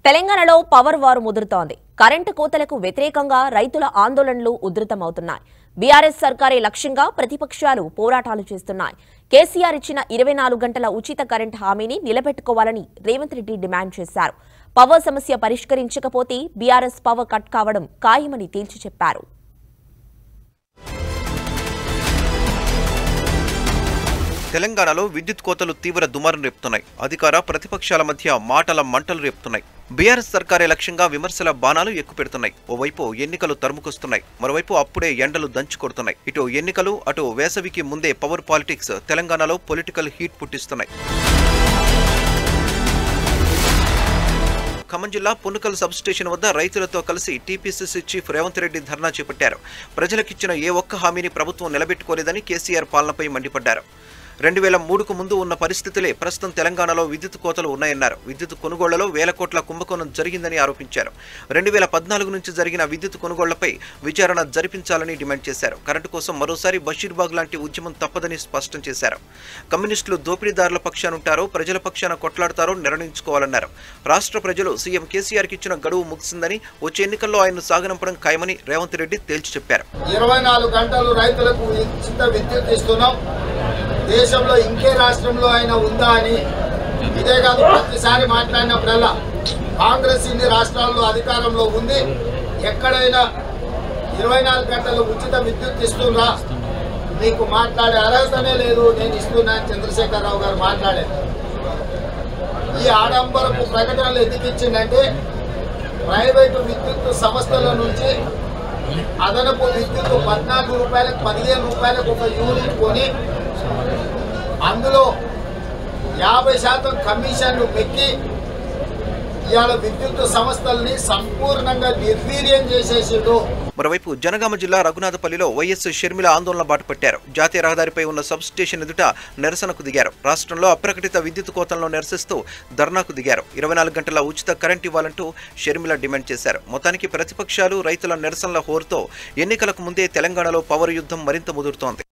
తెలంగాణలో పవర్ వారు ముదురుతోంది కరెంటు కోతలకు వ్యతిరేకంగా రైతుల ఆందోళనలు ఉధృతమవుతున్నాయి బీఆర్ఎస్ సర్కారే లక్ష్యంగా ప్రతిపక్షాలు పోరాటాలు చేస్తున్నాయి కేసీఆర్ ఇచ్చిన ఇరవై నాలుగు గంటల ఉచిత కరెంట్ హామీని నిలబెట్టుకోవాలని రేవంత్ రెడ్డి డిమాండ్ చేశారు పవర్ సమస్య పరిష్కరించకపోతే బీఆర్ఎస్ పవర్ కట్ కావడం ఖాయమని తేల్చి చెప్పారు తెలంగాణలో విద్యుత్ కోతలు తీవ్ర దుమారం రేపుతున్నాయి అధికార ప్రతిపక్షాల మధ్య మాటల మంటలు రేపుతున్నాయి బీఆర్ఎస్ సర్కారే లక్ష్యంగా విమర్శల బాణాలు ఎక్కుపెడుతున్నాయి ఓవైపు ఎన్నికలు తరుముకొస్తున్నాయి మరోవైపు అప్పుడే ఎండలు దంచి కొడుతున్నాయి ఇటు ఎన్నికలు అటు వేసవికి ముందే పవర్ పాలిటిక్స్ తెలంగాణలో పొలిటికల్ హీట్ పుట్టిస్తున్నాయి ఖమ్మం జిల్లా పునుకల్ సబ్ స్టేషన్ వద్ద రైతులతో కలిసి టీపీసీసీ చీఫ్ రేవంత్ రెడ్డి ధర్నా చేపట్టారు ప్రజలకిచ్చిన ఏ ఒక్క హామీని ప్రభుత్వం నిలబెట్టుకోలేదని కేసీఆర్ పాలనపై మండిపడ్డారు రెండు వేల మూడుకు ముందు ఉన్న పరిస్థితులే ప్రస్తుతం తెలంగాణలో విద్యుత్ కోతలు ఉన్నాయన్నారు విద్యుత్ కొనుగోళ్లలో వేల కోట్ల కుంభకోణం జరిగిందని ఆరోపించారు రెండు వేల పద్నాలుగు నుంచి జరిగిన విద్యుత్ కొనుగోళ్లపై విచారణ జరిపించాలని డిమాండ్ చేశారు కరెంటు కోసం మరోసారి బషీర్బాగ్ లాంటి ఉద్యమం తప్పదని స్పష్టం చేశారు కమ్యూనిస్టులు దోపిడీదారుల పక్షానుంటారో ప్రజల పక్షాన కొట్లాడతారో నిర్ణయించుకోవాలన్నారు రాష్ట్ర ప్రజలు సీఎం కేసీఆర్కి ఇచ్చిన గడువు ముగిసిందని వచ్చే ఎన్నికల్లో ఆయన్ను సాగనంపడం ఖాయమని రేవంత్ రెడ్డి తేల్చి చెప్పారు ఇరవై నాలుగు గంటలు రైతులకు ఉచిత విద్యుత్ ఇస్తున్నాం దేశంలో ఇంకే రాష్ట్రంలో అయినా ఉందా అని ఇదే కాదు ప్రతిసారి మాట్లాడినప్పుడల్లా కాంగ్రెస్ ఇన్ని రాష్ట్రాల్లో అధికారంలో ఉంది ఎక్కడైనా ఇరవై నాలుగు గంటలు ఉచిత విద్యుత్ ఇస్తున్నా మీకు మాట్లాడే అర్హతనే లేదు నేను ఇస్తున్నా అని చంద్రశేఖరరావు గారు మాట్లాడారు ఈ ఆడంబరపు ప్రకటనలు ఎందుకు ఇచ్చిందంటే ప్రైవేటు విద్యుత్ సంస్థల నుంచి అదనపు విద్యుత్ పద్నాలుగు రూపాయలకు పదిహేను రూపాయలకు ఒక యూనిట్ కొని అందులో యాభై శాతం కమిషన్లు పెట్టి ఇవాళ విద్యుత్ సంస్థల్ని సంపూర్ణంగా నిర్వీర్యం చేసేసిండు మరోవైపు జనగామ జిల్లా రఘునాథపల్లిలో వైఎస్ షర్మిల ఆందోళన బాటపట్టారు జాతీయ రహదారిపై ఉన్న సబ్ స్టేషన్ ఎదుట నిరసనకు దిగారు రాష్ట్రంలో అప్రకటిత విద్యుత్ కోతలను నిరసిస్తూ ధర్నాకు దిగారు ఇరవై నాలుగు గంటల ఉచిత కరెంట్ ఇవ్వాలంటూ షర్మిల డిమాండ్ చేశారు మొత్తానికి ప్రతిపక్షాలు రైతుల నిరసనల హోరుతో ఎన్నికలకు ముందే తెలంగాణలో పవర్ యుద్ధం మరింత ముదురుతోంది